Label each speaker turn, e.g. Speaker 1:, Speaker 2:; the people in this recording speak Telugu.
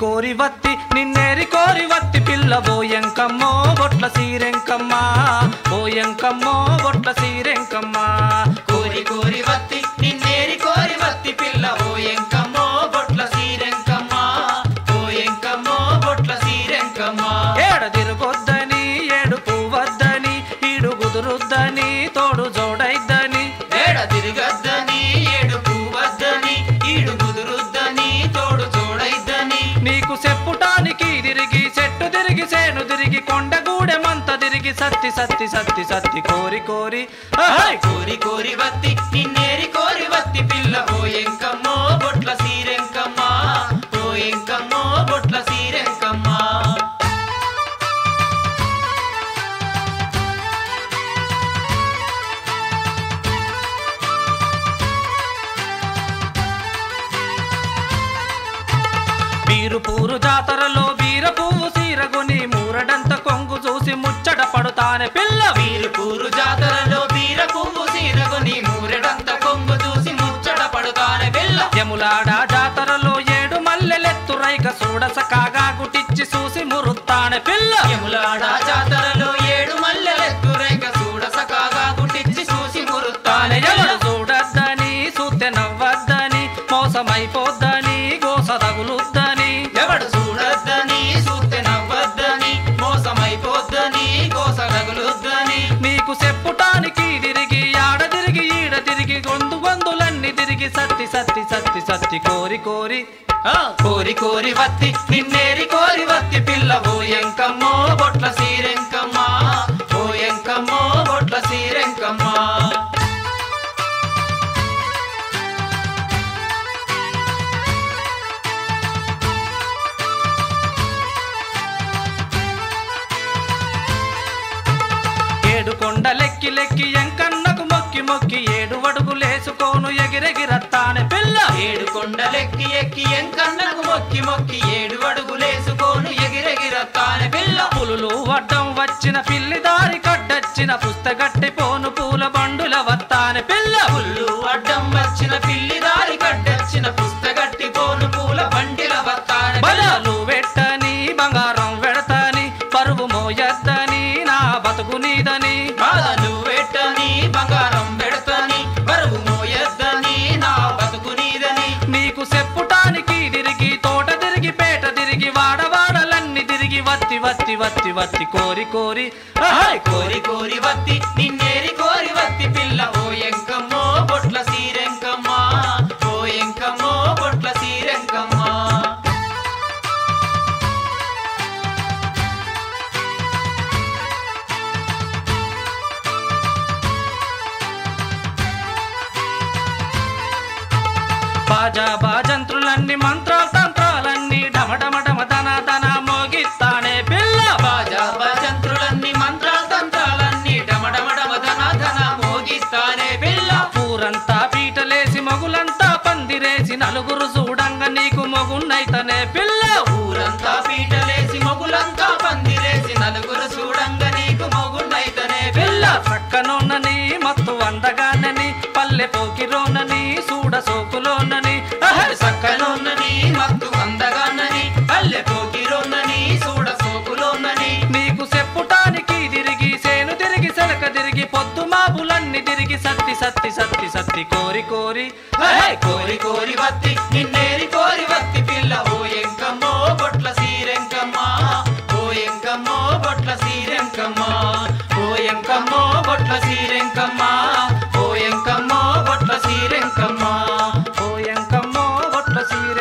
Speaker 1: కోరి వత్తి నిన్నేరి కోరి వత్తి పిల్ల బోయంకమ్మో బొట్ల సీరెంకమ్మ బోయంకమ్మో బొట్ల సీరెంకమ్మ
Speaker 2: కోరి కోరి వత్తి నిన్నేరి కోరి వత్తి పిల్ల ఓ ఎంకమ్మో బొట్ల సీరెంకమ్మ ఓ ఎంకమ్మో బొట్ల సీరెంకమ్మ
Speaker 1: ఏడ తిరగొద్దని ఏడు పువ్వద్దని ఈడు కుదురుద్దని తోడు జోడైద్దని
Speaker 2: ఏడ తిరగద్దని ఏడు పువ్వద్దని ఈడు కుదురుద్దని తోడు చూడైద్దని
Speaker 1: నీకు చెప్పుటానికి తిరిగి చెట్టు తిరిగి సేను తిరిగి కొండగూడెమంత తిరిగి సత్తి సత్తి సత్తి సత్తి కోరి కోరి అహై!
Speaker 2: కోరి కోరి వత్తి నిన్నేరి కోరి వత్తి పిల్ల ఓ ఎంకమ్మో బొట్ల సీరెంకమ్మ ఓ ఎంకమ్మో బొట్ల సీరెంకమ్మ
Speaker 1: బీరు పూరు జాతరలో బీర పువ్వు సీరగొని మూరడంత కొంగు చూసి ముచ్చట పడుతానే పిల్ల
Speaker 2: వీరు పూరు జాతరలో వీర పువ్వు సీరగొని మూరెడంత కొంగు చూసి ముచ్చట పడుతానే పిల్ల
Speaker 1: యములాడ జాతరలో ఏడు మల్లెలెత్తు రైక చూడస కాగా గుటిచ్చి చూసి మురుత్తానే పిల్ల
Speaker 2: యములాడ జాతరలో ఏడు మల్లెలెత్తు రేఖ చూడ సకాగా గుట్టించి చూసి మురుతానే
Speaker 1: తానే ఎవడు చూడద్దని చూస్తే నవ్వద్దని మోసమైపోద్దని గోస తగులుద్దని
Speaker 2: ఎవడు చూడొద్దని చూస్తే నవ్వద్దని మోసమైపోద్దని కోస తగులుద్దని
Speaker 1: నీకు చెప్పుటానికి తిరిగి ఆడ తిరిగి ఈడ తిరిగి గొంతు గొంతులన్నీ తిరిగి సత్తి సత్తి సత్తి సత్తి కోరి కోరి
Speaker 2: ఆ, కోరి కోరి వత్తి నిన్నేరి కోరి వత్తి పిల్ల ఓ ఎంకమ్మో బొట్ల సీరెంకమ్మ ఓ ఎంకమ్మో బొట్ల సీరెంకమ్మ
Speaker 1: ఏడు కొండలెక్కి లెక్కి ఎంకన్నకు మొక్కి మొక్కి ఏడు అడుగులేసుకోను ఎగిరెగిరత్తానే పిల్ల
Speaker 2: ఏడు కొండలెక్కి ఎక్కి ఎంకన్నకు మొక్కి మొక్కి ఏడు అడుగులేసుకోను ఎగిరెగిరత్తానే పిల్ల
Speaker 1: పులులు వడ్డం వచ్చిన పిల్లి దారి కడ్డొచ్చిన పుస్తగట్టి పోను పూల బండుల వత్తానే పిల్ల
Speaker 2: పుల్లు అడ్డం వచ్చిన పిల్లి దారి కడ్డొచ్చిన పుస్తగట్టి పోను పూల బండిల వత్తానే పిల్ల.
Speaker 1: బలాలు వెట్టని బంగారం వెడతాని పరువు మోయద్దని నా బతుకు నీదని
Speaker 2: బాధలు పెట్టని బంగారం పెడతని బరువు మోయద్దని నా బతుకు నీదని
Speaker 1: నీకు చెప్పుటానికి తిరిగి తోట తిరిగి పేట తిరిగి వాడవాడలన్నీ తిరిగి వత్తి వత్తి వత్తి వత్తి కోరి కోరి అహై!
Speaker 2: కోరి కోరి వత్తి నిన్నేరి కోరి వత్తి పిల్ల ఓ ఎంకమ్మో బొట్ల సీరెంకమ్మ ఓ ఎంకమ్మో బొట్ల సీరెంకమ్మ
Speaker 1: బాజా బాజంత్రులన్నీ మంత్రాలు తంత్రాలన్నీ డమడమడమ దన దన మోగిస్తానే పిల్ల
Speaker 2: బాజా భజంత్రులన్నీ మంత్రాలు తంత్రాలన్నీ డమడమడమ ధన ధన మోగిస్తానే పిల్ల
Speaker 1: ఊరంతా పీటలేసి మొగులంతా పందిరేసి నలుగురు చూడంగా నీకు మొగున్నైతనే పిల్ల
Speaker 2: ఊరంతా పీటలేసి మొగులంతా పందిరేసి నలుగురు చూడంగా నీకు మొగున్నైతనే
Speaker 1: పిల్ల
Speaker 2: పిల్ల
Speaker 1: పక్కనోన్నని మత్తు అందగానని పల్లె పోకిరోనని చూడ సోకులోనని అహై!
Speaker 2: సక్కలోన్నని మత్తు అందగాన్నని పల్లె పోకిరోన్నని చూడ సోకులోన్నని
Speaker 1: నీకు చెప్పుటానికి తిరిగి సేను తిరిగి సెలక తిరిగి పొద్దు మాపులన్నీ తిరిగి సత్తి సత్తి సత్తి సత్తి కోరి కోరి
Speaker 2: హే! కోరి కోరి వత్తి నిన్నేరి కోరి వత్తి పిల్ల ఓ ఎంకమ్మో బొట్ల సీరెంకమ్మ ఓ ఎంకమ్మో బొట్ల సీరెంకమ్మ ఓ ఎంకమ్మో బొట్ల సీరెంకమ్మ ఓ ఎంకమ్మో బొట్ల సీరెంకమ్మ
Speaker 1: ఓ ఎంకమ్మో బొట్ల సీరె